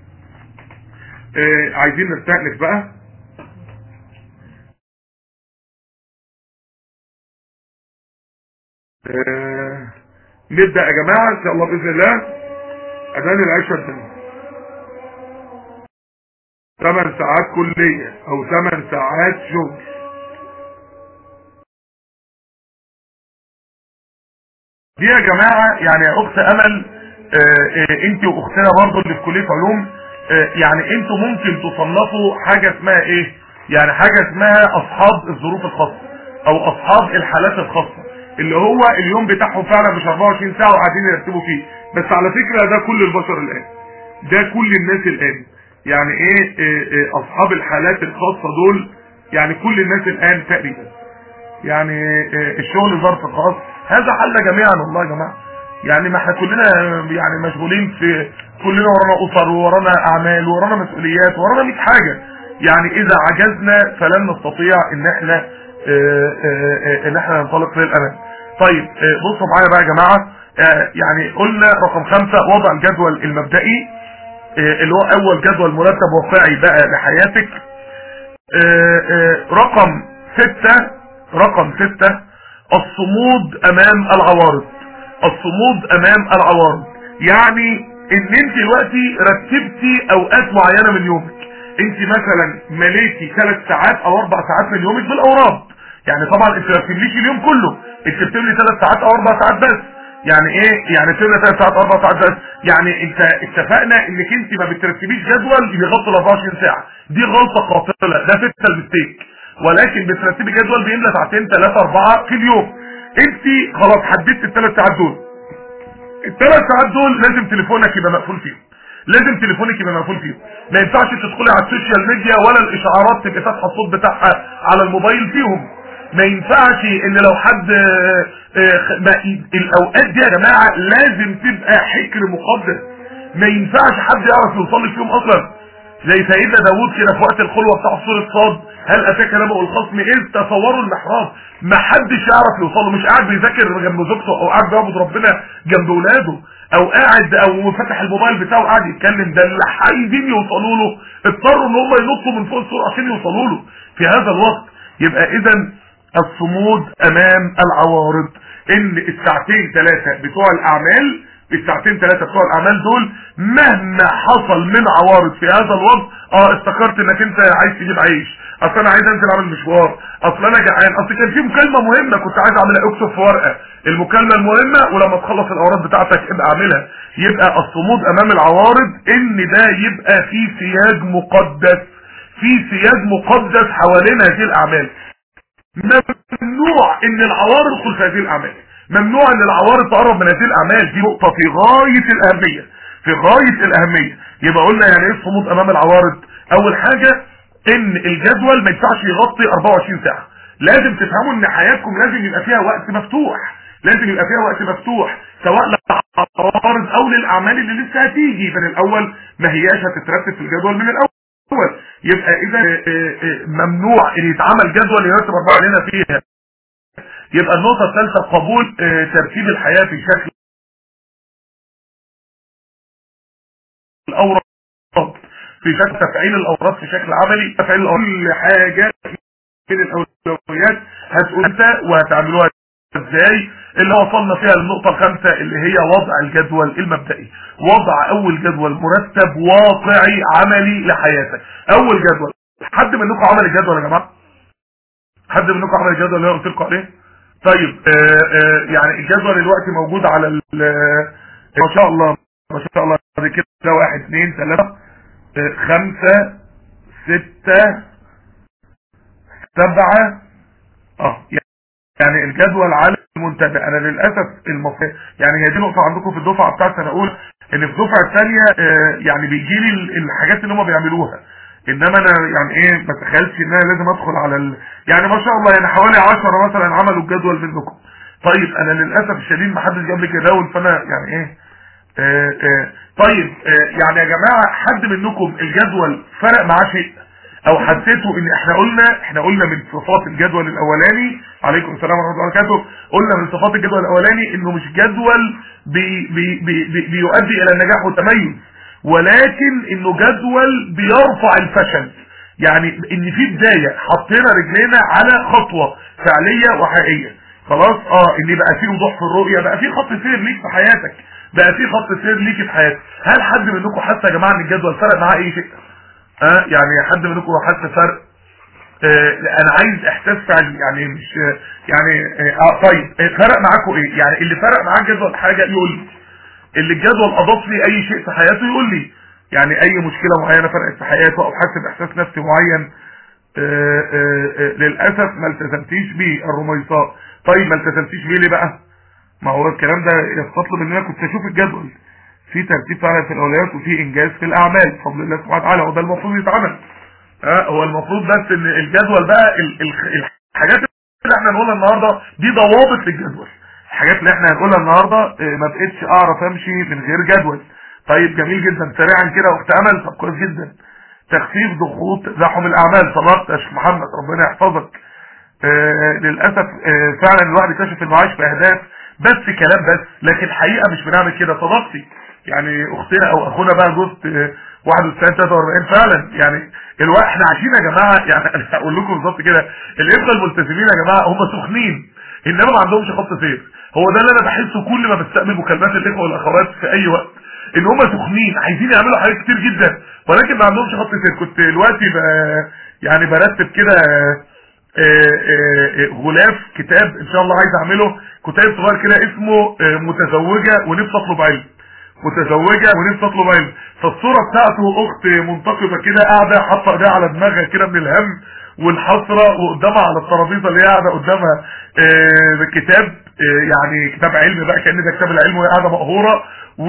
آه عايزين نستأنف بقى آه نبدأ يا جماعة ان شاء الله بإذن الله اذان العشاء الدنيا 8 ساعات كلية او 8 ساعات شغل دي يا جماعة يعني يا اخت امل آه آه انت واختنا برضو اللي في كلية علوم يعني انتوا ممكن تصنفوا حاجة اسمها ايه يعني حاجة اسمها اصحاب الظروف الخاصة او اصحاب الحالات الخاصة اللي هو اليوم بتاعهم فعلا مش 24 ساعة وقاعدين يرتبوا فيه بس على فكرة ده كل البشر الان ده كل الناس الان يعني ايه, إيه, إيه اصحاب الحالات الخاصة دول يعني كل الناس الان تقريبا يعني إيه الشغل ظرف خاص هذا حل جميعا والله يا جماعة يعني ما احنا كلنا يعني مشغولين في كلنا ورانا اسر ورانا اعمال ورانا مسؤوليات ورانا 100 حاجة يعني اذا عجزنا فلن نستطيع ان احنا اه اه ان احنا ننطلق للامام طيب اه بصوا معايا بقى يا جماعة يعني قلنا رقم خمسة وضع الجدول المبدئي اللي هو اول جدول مرتب واقعي بقى لحياتك رقم ستة رقم ستة الصمود امام العوارض الصمود امام العوارض يعني ان انت دلوقتي رتبتي اوقات معينة من يومك انت مثلا مليتي ثلاث ساعات او اربع ساعات من يومك بالاوراد يعني طبعا انت ما بتمليش اليوم كله انت بتملي ثلاث ساعات او اربع ساعات بس يعني ايه يعني بتملي ثلاث ساعات اربع ساعات بس يعني انت اتفقنا انك انت ما بترتبيش جدول يغطي ال 24 ساعه دي غلطه قاتله ده فيتال ميستيك ولكن بترتبي جدول بيملى ساعتين ثلاثه اربعه في اليوم انت خلاص حددت الثلاث ساعات دول الثلاث ساعات دول لازم تليفونك يبقى مقفول فيهم لازم تليفونك يبقى مقفول فيهم ما ينفعش تدخلي على السوشيال ميديا ولا الاشعارات تبقى فاتحه الصوت بتاعها على الموبايل فيهم ما ينفعش ان لو حد الاوقات دي يا جماعه لازم تبقى حكر مقدس ما ينفعش حد يعرف يوصل فيهم اصلا زي سيدنا داوود كده في وقت الخلوه بتاع سوره صاد هل اتاك نبأ الخصم اذ تصوروا المحراب ما حدش يعرف يوصله مش قاعد بيذاكر جنب زوجته او قاعد بيعبد ربنا جنب اولاده او قاعد او فتح الموبايل بتاعه قاعد يتكلم ده اللي عايزين يوصلوا له اضطروا ان هم ينطوا من فوق السور عشان يوصلوا له في هذا الوقت يبقى اذا الصمود امام العوارض ان الساعتين ثلاثه بتوع الاعمال الساعتين ثلاثة بتوع الاعمال دول مهما حصل من عوارض في هذا الوقت اه افتكرت انك انت عايز تجيب عيش اصل انا عايز انزل اعمل مشوار اصل انا جعان اصل كان في مكالمة مهمة كنت عايز اعملها اكتب في ورقة المكالمة المهمة ولما تخلص الاوراد بتاعتك ابقى اعملها يبقى الصمود امام العوارض ان ده يبقى في سياج مقدس في سياج مقدس حوالين هذه الاعمال ممنوع ان العوارض تدخل في هذه الاعمال ممنوع ان العوارض تقرب من هذه الاعمال دي نقطة في غاية الاهمية في غاية الاهمية يبقى قلنا يعني ايه الصمود امام العوارض اول حاجة ان الجدول ما ينفعش يغطي 24 ساعة لازم تفهموا ان حياتكم لازم يبقى فيها وقت مفتوح لازم يبقى فيها وقت مفتوح سواء للعوارض او للاعمال اللي لسه هتيجي من الاول ما هياش هتترتب في الجدول من الاول يبقى اذا ممنوع ان يتعمل جدول يرتب اربعة علينا فيها يبقى النقطة الثالثة قبول ترتيب الحياة في شكل الأوراد في شكل تفعيل الأوراد في شكل عملي تفعيل الأوراد كل حاجة فين الاولويات هتقول انت وهتعملوها ازاي اللي وصلنا فيها للنقطة الخامسة اللي هي وضع الجدول المبدئي وضع اول جدول مرتب واقعي عملي لحياتك اول جدول حد منكم عمل الجدول يا جماعة حد منكم عمل الجدول اللي انا قلت لكم عليه طيب آآ آآ يعني الجدول دلوقتي موجود على ما شاء الله ما شاء الله بعد كده واحد اثنين ثلاثة خمسة ستة سبعة اه يعني الجدول على المنتدى انا للاسف المف... يعني هي دي نقطه عندكم في الدفعه بتاعت سنه اولى ان في الدفعه الثانيه آه يعني بيجي لي الحاجات اللي هم بيعملوها انما انا يعني ايه ما تخيلش ان انا لازم ادخل على ال... يعني ما شاء الله يعني حوالي 10 مثلا عملوا الجدول منكم طيب انا للاسف الشديد ما حدش جاب لي جداول فانا يعني ايه آه آه طيب يعني يا جماعه حد منكم الجدول فرق معاه شيء او حسيتوا ان احنا قلنا احنا قلنا من صفات الجدول الاولاني عليكم السلام ورحمه الله وبركاته قلنا من صفات الجدول الاولاني انه مش جدول بي بي بي بي بيؤدي الى النجاح والتميز ولكن انه جدول بيرفع الفشل يعني ان في بدايه حطينا رجلينا على خطوه فعليه وحقيقيه خلاص اه ان بقى في وضوح في الرؤيه بقى في خط سير ليك في حياتك بقى في خط سير ليك في حياتك هل حد منكم حس يا جماعه ان الجدول فرق معاه اي شيء ها أه يعني حد منكم حس فرق آه انا عايز احساس فعلي يعني مش يعني اه طيب فرق معاكم ايه يعني اللي فرق معاه الجدول حاجه يقول لي اللي الجدول اضاف لي اي شيء في حياته يقول لي يعني اي مشكله معينه فرقت في حياته او حس باحساس نفسي معين آه آه للاسف ما التزمتيش بيه الرميصاء طيب ما التزمتيش بيه ليه بقى ما هو الكلام ده يستطلب ان انا كنت اشوف الجدول في ترتيب فعلا في الاولويات وفي انجاز في الاعمال بفضل الله سبحانه وتعالى وده المفروض يتعمل ها هو المفروض بس ان الجدول بقى ال ال الحاجات اللي احنا هنقولها النهارده دي ضوابط للجدول الحاجات اللي احنا هنقولها النهارده ما بقتش اعرف امشي من غير جدول طيب جميل جدا سريعا كده واخت امل طب كويس جدا تخفيف ضغوط تزاحم الاعمال صلاه يا شيخ محمد ربنا يحفظك آه للاسف آه فعلا الواحد يكتشف المعاش في اهداف بس كلام بس لكن الحقيقه مش بنعمل كده صدقتي يعني اختنا او اخونا بقى جزء 91 43 فعلا يعني الواحد احنا عايشين يا جماعه يعني انا هقول لكم بالظبط كده الاخوه الملتزمين يا جماعه هم سخنين انما ما عندهمش خط سير هو ده اللي انا بحسه كل ما بستقبل مكالمات الاخوه والاخوات في اي وقت ان هم سخنين عايزين يعملوا حاجات كتير جدا ولكن ما عندهمش خط سير كنت دلوقتي يعني برتب كده غلاف كتاب ان شاء الله عايز اعمله كتاب صغير كده اسمه متزوجه ونفسي اطلب علم متزوجة ونفسي تطلب علم فالصورة بتاعته اخت منتقبة كده قاعدة حاطة ايديها على دماغها كده من الهم والحسرة وقدامها على الترابيزة اللي هي قاعدة قدامها آه كتاب آه يعني كتاب علم بقى كأن ده كتاب العلم وهي قاعدة مقهورة و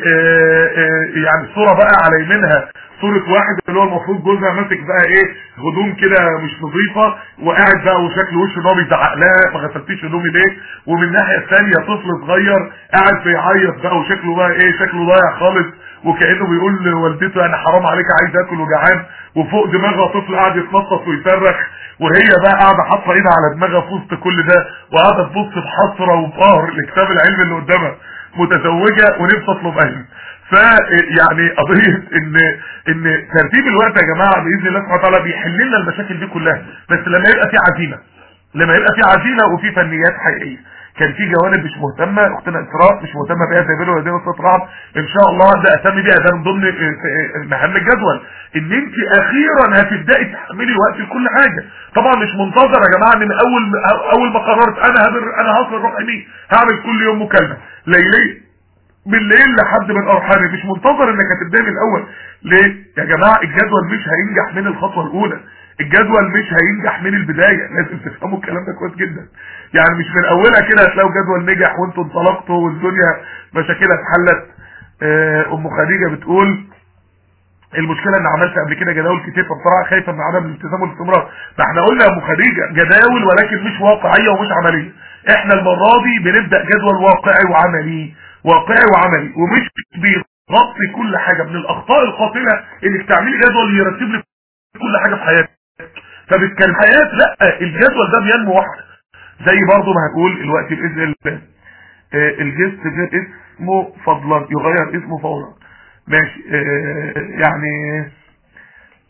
يعني الصورة بقى على يمينها صورة واحد اللي هو المفروض جوزها ماسك بقى ايه هدوم كده مش نظيفة وقاعد بقى وشكل وشه ان هو بيزعق لها ما غسلتيش هدومي ليه ومن الناحية الثانية طفل صغير قاعد بيعيط بقى وشكله بقى ايه شكله ضايع خالص وكأنه بيقول لوالدته انا حرام عليك عايز اكل وجعان وفوق دماغها طفل قاعد يتنطط ويصرخ وهي بقى قاعدة حاطة ايدها على دماغها في وسط كل ده وقاعدة تبص بحسرة وبقهر لكتاب العلم اللي قدامها متزوجة ونفسي اطلب علم فيعني قضية ان ان ترتيب الوقت يا جماعة باذن الله سبحانه وتعالى بيحل لنا المشاكل دي كلها بس لما يبقى في عزيمة لما يبقى في عزيمة وفي فنيات حقيقية كان في جوانب مش مهتمة اختنا اسراء مش مهتمة بيها زي بينه وبين استطراب ان شاء الله ده اسمي بيها ده من ضمن مهام الجدول ان انت اخيرا هتبداي تحملي وقت لكل حاجة طبعا مش منتظر يا جماعة ان اول اول ما قررت انا هبر انا هصل روحي مين هعمل كل يوم مكالمة ليلية بالليل لحد من ارحامي مش منتظر انك هتبدأ من الاول ليه يا جماعة الجدول مش هينجح من الخطوة الاولى الجدول مش هينجح من البداية لازم تفهموا الكلام ده كويس جدا يعني مش من اولها كده هتلاقوا جدول نجح وانتوا انطلقتوا والدنيا مشاكلها اتحلت ام خديجة بتقول المشكلة ان عملت قبل كده جداول كتير فبصراحة خايفة من عدم الالتزام والاستمرار ما احنا قلنا يا ام خديجة جداول ولكن مش واقعية ومش عملية احنا المرة دي بنبدأ جدول واقعي وعملي واقعي وعملي ومش بيغطي كل حاجة من الاخطاء القاتلة انك تعملي جدول يرتب لك كل حاجة في حياتك فبالكلام حياة لا الجدول ده بينمو واحد زي برضو ما هنقول الوقت باذن الله الجست غير اسمه فضلا يغير اسمه فورا ماشي يعني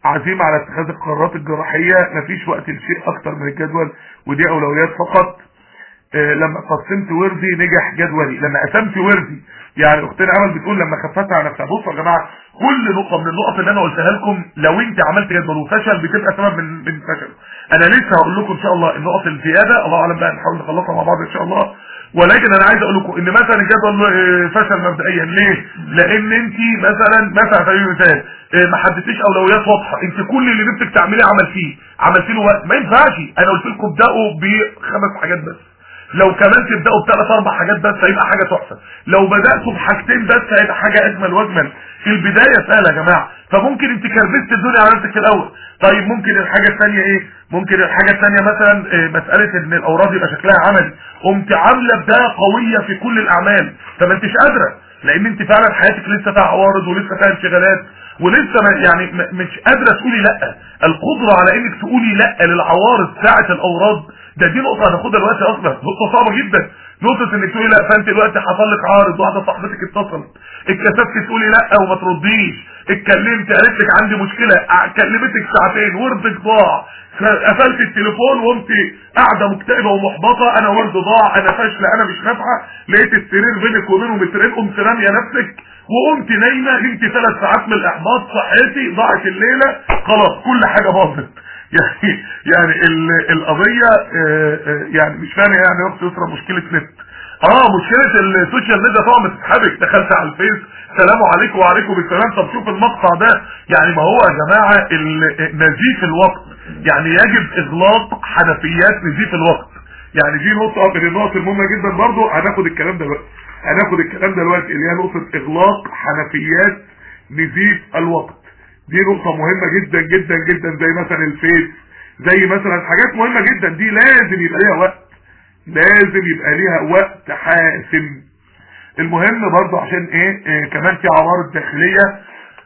عزيمة على اتخاذ القرارات الجراحية مفيش وقت لشيء اكتر من الجدول ودي اولويات فقط آه، لما قسمت وردي نجح جدولي لما قسمت وردي يعني اختنا امل بتقول لما خففت على نفسها بصوا يا جماعه كل نقطه من النقط اللي انا قلتها لكم لو انت عملت جدول وفشل بتبقى سبب من من فشل انا لسه هقول لكم ان شاء الله النقط الزياده الله اعلم بقى نحاول نخلصها مع بعض ان شاء الله ولكن انا عايز اقول لكم ان مثلا الجدول آه، فشل مبدئيا ليه لان انت مثلا مثلا على سبيل المثال آه، ما حددتيش اولويات واضحه انت كل اللي نفسك تعمليه عملتيه عملتي له وقت ما ينفعش انا قلت لكم ابداوا بخمس حاجات بس لو كمان تبداوا بثلاث اربع حاجات بس هيبقى حاجه تحفه لو بداتوا بحاجتين بس هيبقى حاجه اجمل واجمل البدايه سهله يا جماعه فممكن انت كربست الدنيا على نفسك في الاول طيب ممكن الحاجه الثانيه ايه ممكن الحاجه الثانيه مثلا آه، مساله ان الاوراد يبقى شكلها عملي قمت عامله بدايه قويه في كل الاعمال فما انتش قادره لان انت فعلا حياتك لسه فيها عوارض ولسه فيها انشغالات ولسه ما يعني م- مش قادره تقولي لا القدره على انك تقولي لا للعوارض ساعه الاوراد ده دي نقطه هناخدها دلوقتي اصلا نقطه صعبه جدا نقطه انك تقولي لا فانت دلوقتي حصل لك عارض واحده صاحبتك اتصلت اتكسفت تقولي لا وما ترديش اتكلمت قالت لك عندي مشكله ع- كلمتك ساعتين وردك ضاع قفلت التليفون وقمت قاعده مكتئبه ومحبطه انا ورد ضاع انا فاشله انا مش نافعه لقيت السرير بينك وبينه مترين قمت راميه نفسك وقمت نايمه نمت ثلاث ساعات من الاحباط صحيتي ضاعت الليله خلاص كل حاجه باظت يعني يعني ال- القضيه آه، آه، يعني مش فاهم يعني يا اخت يسرا مشكله نت اه مشكله السوشيال ميديا طبعا بتسحبك دخلت على الفيس سلام عليكم وعليكم السلام طب شوف المقطع ده يعني ما هو يا جماعه ال- نزيف الوقت يعني يجب اغلاق حنفيات نزيف الوقت يعني دي نقطه من النقط المهمه جدا برضو هناخد الكلام ده دلوقتي هناخد الكلام ده دلوقتي اللي هي نقطه اغلاق حنفيات نزيف الوقت دي نقطة مهمة جدا جدا جدا زي مثلا الفيس زي مثلا حاجات مهمة جدا دي لازم يبقى ليها وقت لازم يبقى ليها وقت حاسم المهم برضو عشان ايه, إيه كمان في عوارض داخلية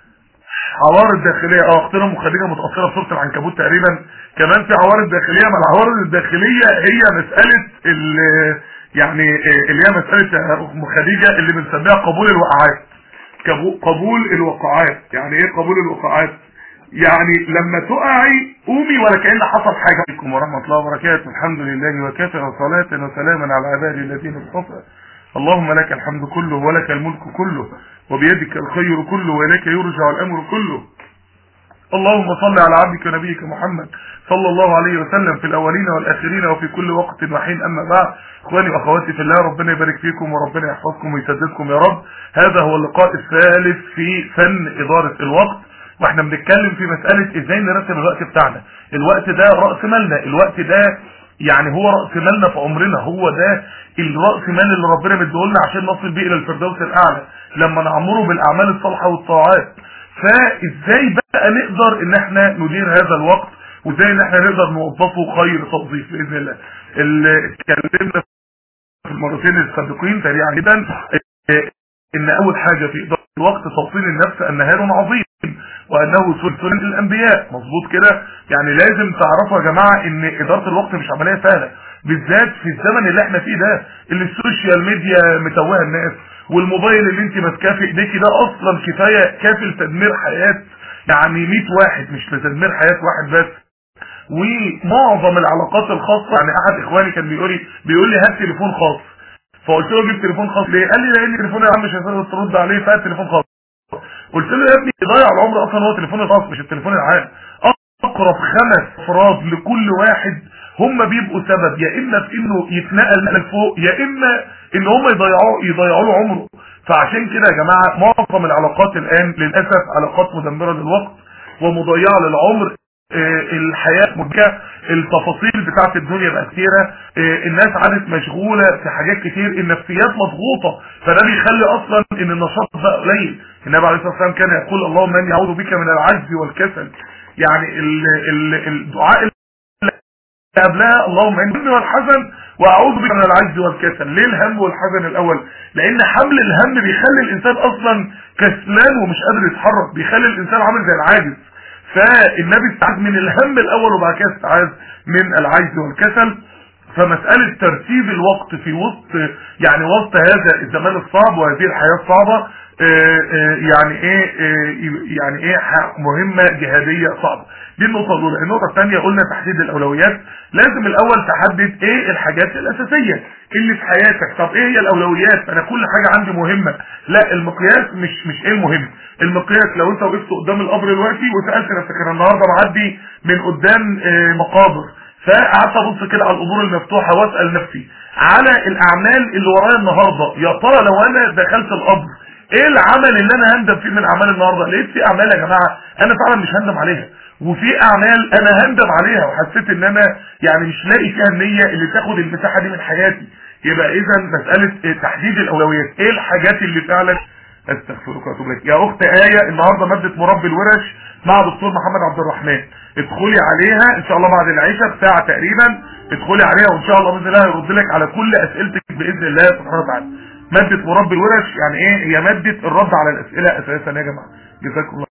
عوارض داخلية اه اختنا مخرجة متأثرة بصورة العنكبوت تقريبا كمان في عوارض داخلية ما العوارض الداخلية هي مسألة ال- يعني إيه اللي هي مسألة يا أخت خديجة اللي بنسميها قبول الوقعات كبو- قبول الوقعات يعني ايه قبول الوقعات يعني لما تقعي قومي ولا كأن حصل حاجة عليكم ورحمة الله وبركاته الحمد لله وكفى وصلاة وسلاما على عباده الذين اصطفى اللهم لك الحمد كله ولك الملك كله وبيدك الخير كله وإليك يرجع الأمر كله اللهم صل على عبدك ونبيك محمد صلى الله عليه وسلم في الأولين والآخرين وفي كل وقت وحين أما بعد إخواني وأخواتي في الله ربنا يبارك فيكم وربنا يحفظكم ويسددكم يا رب هذا هو اللقاء الثالث في فن إدارة الوقت واحنا بنتكلم في مسألة ازاي نرتب الوقت بتاعنا الوقت ده رأس مالنا الوقت ده يعني هو رأس مالنا في عمرنا هو ده الرأس مال اللي ربنا مديهولنا عشان نصل بيه الى الفردوس الاعلى لما نعمره بالاعمال الصالحة والطاعات فازاي بقى نقدر ان احنا ندير هذا الوقت وازاي ان احنا نقدر نوظفه خير توظيف باذن الله اللي اتكلمنا في المرتين السابقين سريعا جدا ان اول حاجة في ادارة الوقت توصيل النفس ان نهار عظيم وانه سلسلة الانبياء مظبوط كده يعني لازم تعرفوا يا جماعة ان ادارة الوقت مش عملية سهلة بالذات في الزمن اللي احنا فيه ده اللي السوشيال ميديا متوهه الناس والموبايل اللي انت ماسكاه في ايديكي ده اصلا كفاية كافي لتدمير حياة يعني 100 واحد مش لتدمير حياة واحد بس ومعظم العلاقات الخاصة يعني احد اخواني كان بيقول لي بيقول لي هات تليفون خاص فقلت له جيب تليفون خاص ليه قال لي لان تليفون يا عم مش هتقدر ترد عليه فهات تليفون خاص قلت له يا ابني ضيع العمر اصلا هو تليفون الخاص مش التليفون العام اقرب خمس افراد لكل واحد هم بيبقوا سبب يا اما في انه يتنقل من فوق يا اما ان هم يضيعوا يضيعوا له عمره فعشان كده يا جماعه معظم العلاقات الان للاسف علاقات مدمره للوقت ومضيعه للعمر آه، الحياة مجهة التفاصيل بتاعت الدنيا بقى كتيرة آه، الناس عادت مشغولة في حاجات كتير النفسيات مضغوطة فده بيخلي اصلا ان النشاط بقى قليل النبي عليه الصلاة والسلام كان يقول اللهم اني اعوذ بك من العجز والكسل يعني ال ال الدعاء اللي قبلها اللهم اني الهم والحزن واعوذ بك من العجز والكسل ليه الهم والحزن الاول لان حمل الهم بيخلي الانسان اصلا كسلان ومش قادر يتحرك بيخلي الانسان عامل زي العاجز فالنبي استعاذ من الهم الاول وبعد كده استعاذ من العجز والكسل فمسألة ترتيب الوقت في وسط يعني وسط هذا الزمان الصعب وهذه الحياة الصعبة يعني ايه يعني ايه مهمة جهادية صعبة دي النقطة الاولى النقطة الثانية قلنا تحديد الاولويات لازم الاول تحدد ايه الحاجات الاساسية اللي في حياتك طب ايه هي الاولويات انا كل حاجة عندي مهمة لا المقياس مش مش ايه المهم المقياس لو انت وقفت قدام القبر دلوقتي وسألت نفسك انا النهاردة معدي من قدام مقابر فقعدت ابص كده على القبور المفتوحة واسأل نفسي على الاعمال اللي ورايا النهاردة يا ترى لو انا دخلت القبر ايه العمل اللي انا هندم فيه من اعمال النهارده لقيت في اعمال يا جماعه انا فعلا مش هندم عليها وفي اعمال انا هندم عليها وحسيت ان انا يعني مش لاقي فيها النيه اللي تاخد المساحه دي من حياتي يبقى اذا مساله تحديد الاولويات ايه الحاجات اللي فعلا استغفرك واتوب اليك يا اخت ايه النهارده ماده مربي الورش مع دكتور محمد عبد الرحمن ادخلي عليها ان شاء الله بعد العشاء بساعه تقريبا ادخلي عليها وان شاء الله باذن الله هيرد لك على كل اسئلتك باذن الله سبحانه وتعالى مادة مربي الورش يعني ايه هي مادة الرد على الاسئلة اساسا يا جماعة جزاكم الله